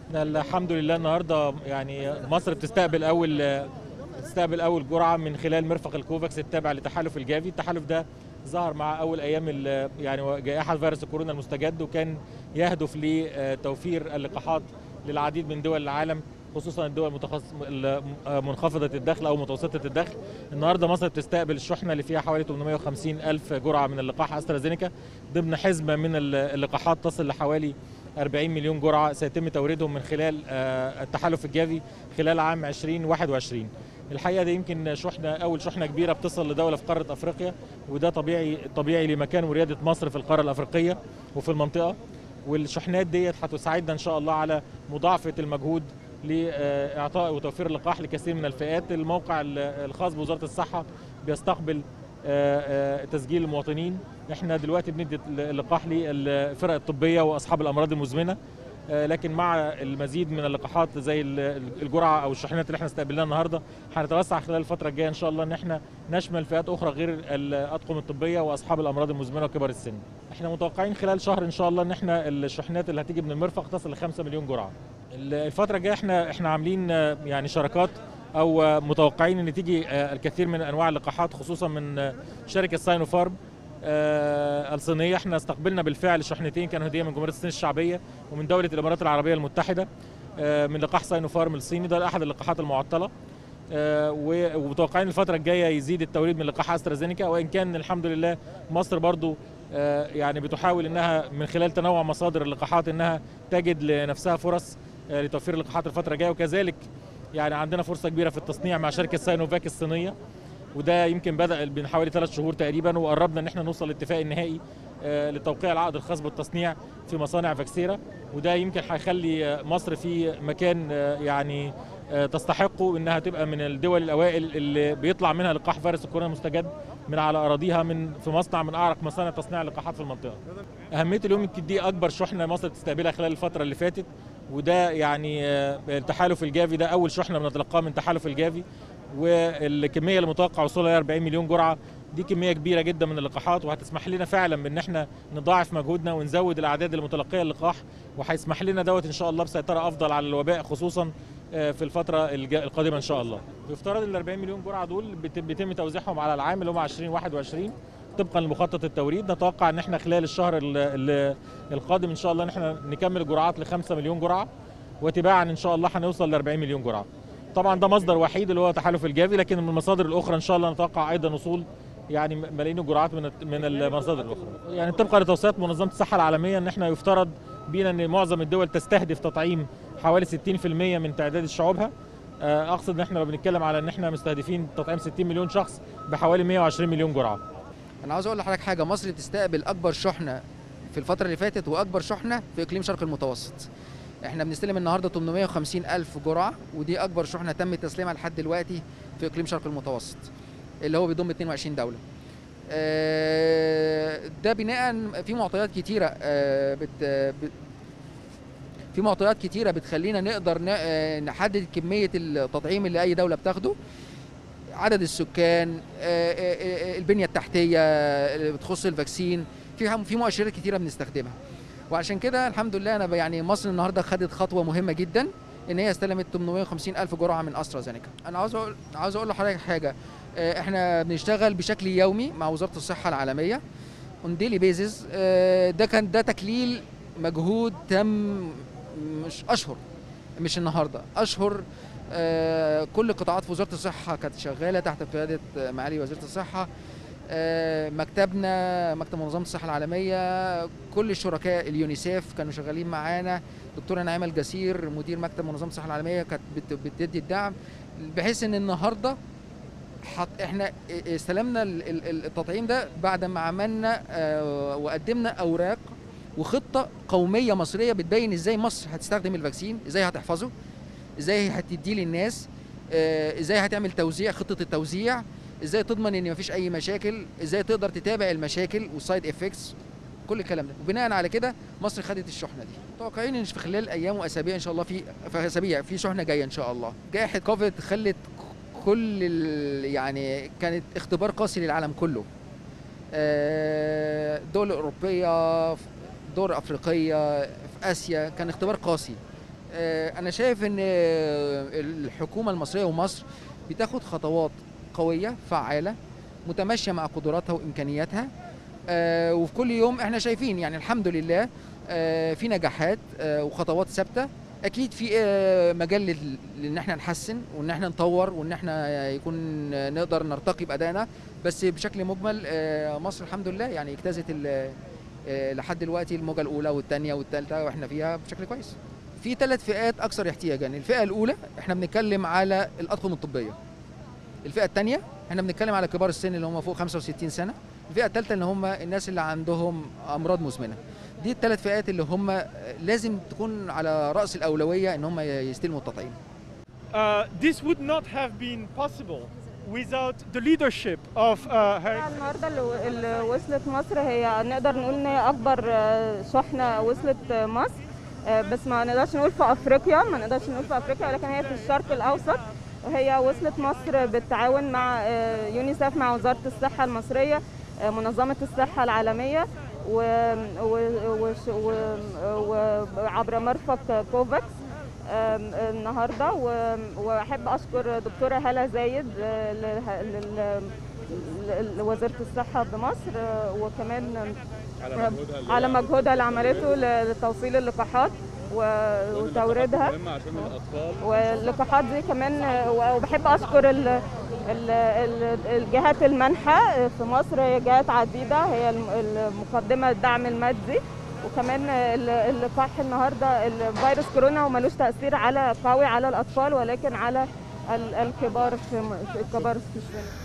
الحمد لله النهارده يعني مصر بتستقبل اول بتستقبل اول جرعه من خلال مرفق الكوفاكس التابع لتحالف الجافي، التحالف ده ظهر مع اول ايام يعني جائحه فيروس الكورونا المستجد وكان يهدف لتوفير اللقاحات للعديد من دول العالم خصوصا الدول المتخص... منخفضه الدخل او متوسطه الدخل النهارده مصر بتستقبل الشحنه اللي فيها حوالي 850 الف جرعه من اللقاح استرازينيكا ضمن حزمه من اللقاحات تصل لحوالي 40 مليون جرعه سيتم توريدهم من خلال التحالف الجافي خلال عام 2021 الحقيقه دي يمكن شحنه اول شحنه كبيره بتصل لدوله في قاره افريقيا وده طبيعي طبيعي لمكان ورياده مصر في القاره الافريقيه وفي المنطقه والشحنات ديت هتساعدنا ان شاء الله على مضاعفه المجهود لاعطاء وتوفير اللقاح لكثير من الفئات الموقع الخاص بوزاره الصحه بيستقبل تسجيل المواطنين احنا دلوقتي بندي اللقاح للفرق الطبيه واصحاب الامراض المزمنه لكن مع المزيد من اللقاحات زي الجرعه او الشحنات اللي احنا استقبلناها النهارده هنتوسع خلال الفتره الجايه ان شاء الله ان احنا نشمل فئات اخرى غير الاطقم الطبيه واصحاب الامراض المزمنه وكبار السن. احنا متوقعين خلال شهر ان شاء الله ان احنا الشحنات اللي هتيجي من المرفق تصل ل 5 مليون جرعه. الفتره الجايه احنا احنا عاملين يعني شراكات او متوقعين ان تيجي الكثير من انواع اللقاحات خصوصا من شركه ساينو فارم الصينيه احنا استقبلنا بالفعل شحنتين كانوا هديه من جمهوريه الصين الشعبيه ومن دوله الامارات العربيه المتحده من لقاح ساينو فارم الصيني ده احد اللقاحات المعطله ومتوقعين الفتره الجايه يزيد التوريد من لقاح استرازينيكا وان كان الحمد لله مصر برضو يعني بتحاول انها من خلال تنوع مصادر اللقاحات انها تجد لنفسها فرص لتوفير اللقاحات الفتره الجايه وكذلك يعني عندنا فرصه كبيره في التصنيع مع شركه ساينوفاك الصينيه وده يمكن بدا من حوالي ثلاث شهور تقريبا وقربنا ان احنا نوصل لاتفاق النهائي لتوقيع العقد الخاص بالتصنيع في مصانع فاكسيرا وده يمكن هيخلي مصر في مكان يعني تستحقه انها تبقى من الدول الاوائل اللي بيطلع منها لقاح فيروس الكورونا المستجد من على اراضيها من في مصنع من اعرق مصانع تصنيع اللقاحات في المنطقه. اهميه اليوم يمكن دي اكبر شحنه مصر تستقبلها خلال الفتره اللي فاتت وده يعني التحالف الجافي ده اول شحنه بنتلقاها من تحالف الجافي والكميه اللي متوقع وصولها 40 مليون جرعه دي كميه كبيره جدا من اللقاحات وهتسمح لنا فعلا بان احنا نضاعف مجهودنا ونزود الاعداد المتلقيه اللقاح وهيسمح لنا دوت ان شاء الله بسيطره افضل على الوباء خصوصا في الفتره القادمه ان شاء الله. يفترض ال 40 مليون جرعه دول بيتم توزيعهم على العام اللي هم 2021 طبقا لمخطط التوريد نتوقع ان احنا خلال الشهر القادم ان شاء الله ان احنا نكمل الجرعات ل 5 مليون جرعه وتباعا ان شاء الله هنوصل ل 40 مليون جرعه. طبعا ده مصدر وحيد اللي هو تحالف الجافي لكن من المصادر الاخرى ان شاء الله نتوقع ايضا وصول يعني ملايين الجرعات من من المصادر الاخرى يعني طبقا لتوصيات منظمه الصحه العالميه ان احنا يفترض بينا ان معظم الدول تستهدف تطعيم حوالي 60% من تعداد شعوبها اقصد ان احنا لو بنتكلم على ان احنا مستهدفين تطعيم 60 مليون شخص بحوالي 120 مليون جرعه انا عاوز اقول لحضرتك حاجه مصر تستقبل اكبر شحنه في الفتره اللي فاتت واكبر شحنه في اقليم شرق المتوسط احنا بنستلم النهارده 850 الف جرعه ودي اكبر شحنه تم تسليمها لحد دلوقتي في اقليم شرق المتوسط اللي هو بيضم 22 دوله ده بناء في معطيات كتيره بت في معطيات كتيره بتخلينا نقدر نحدد كميه التطعيم اللي اي دوله بتاخده عدد السكان البنيه التحتيه اللي بتخص الفاكسين في في مؤشرات كتيره بنستخدمها وعشان كده الحمد لله انا يعني مصر النهارده خدت خطوه مهمه جدا ان هي استلمت 850 الف جرعه من استرازينيكا انا عاوز اقول عاوز اقول لحضرتك حاجه احنا بنشتغل بشكل يومي مع وزاره الصحه العالميه اون ديلي بيزز ده كان ده تكليل مجهود تم مش اشهر مش النهارده اشهر كل قطاعات في وزاره الصحه كانت شغاله تحت قياده معالي وزيره الصحه مكتبنا مكتب منظمه الصحه العالميه كل الشركاء اليونيسيف كانوا شغالين معانا دكتوره نعيمه الجسير مدير مكتب منظمه الصحه العالميه كانت بتدي الدعم بحيث ان النهارده حط احنا استلمنا التطعيم ده بعد ما عملنا وقدمنا اوراق وخطه قوميه مصريه بتبين ازاي مصر هتستخدم الفاكسين ازاي هتحفظه ازاي هتديه للناس ازاي هتعمل توزيع خطه التوزيع ازاي تضمن ان مفيش اي مشاكل ازاي تقدر تتابع المشاكل والسايد افكتس كل الكلام ده وبناء على كده مصر خدت الشحنه دي متوقعين ان في خلال ايام واسابيع ان شاء الله في في اسابيع في شحنه جايه ان شاء الله جائحه كوفيد خلت كل يعني كانت اختبار قاسي للعالم كله دول اوروبيه دول افريقيه في اسيا كان اختبار قاسي آه، انا شايف ان آه، الحكومه المصريه ومصر بتاخد خطوات قويه فعاله متماشيه مع قدراتها وامكانياتها آه، وفي كل يوم احنا شايفين يعني الحمد لله آه، في نجاحات آه، وخطوات ثابته اكيد في آه، مجال لل- لان احنا نحسن وان احنا نطور وان احنا يكون آه، نقدر نرتقي بادائنا بس بشكل مجمل آه، مصر الحمد لله يعني اجتازت ال- آه، لحد دلوقتي الموجه الاولى والثانيه والثالثه واحنا فيها بشكل كويس في ثلاث فئات اكثر احتياجا الفئه الاولى احنا بنتكلم على الاطقم الطبيه الفئه الثانيه احنا بنتكلم على كبار السن اللي هم فوق 65 سنه الفئه الثالثه اللي هم الناس اللي عندهم امراض مزمنه دي الثلاث فئات اللي هم لازم تكون على راس الاولويه ان هم يستلموا التطعيم Uh, this would not have been possible without the leadership of uh, her النهارده اللي اللي وصلت مصر هي نقدر نقول ان هي اكبر آه، شحنه وصلت آه، مصر آه، بس ما نقدرش نقول في افريقيا ما نقدرش نقول في افريقيا ولكن هي في الشرق الاوسط وهي وصلت مصر بالتعاون مع آه، يونيسف مع وزاره الصحه المصريه آه، منظمه الصحه العالميه و- و- وش- و- وعبر مرفق كوفاكس آم، النهارده و- واحب اشكر دكتوره هاله زايد آه، له- لل- ل- لوزاره الصحه بمصر آه، وكمان آه، على مجهودها اللي عملته ل- لتوصيل اللقاحات و- وتوريدها واللقاحات دي كمان آه، وبحب اشكر ال- ال- ال- الجهات المانحه في مصر هي جهات عديده هي الم- المقدمه الدعم المادي وكمان ال- اللقاح النهارده الفيروس كورونا وملوش تاثير على قوي على الاطفال ولكن على ال- الكبار في م- في الكبار في السن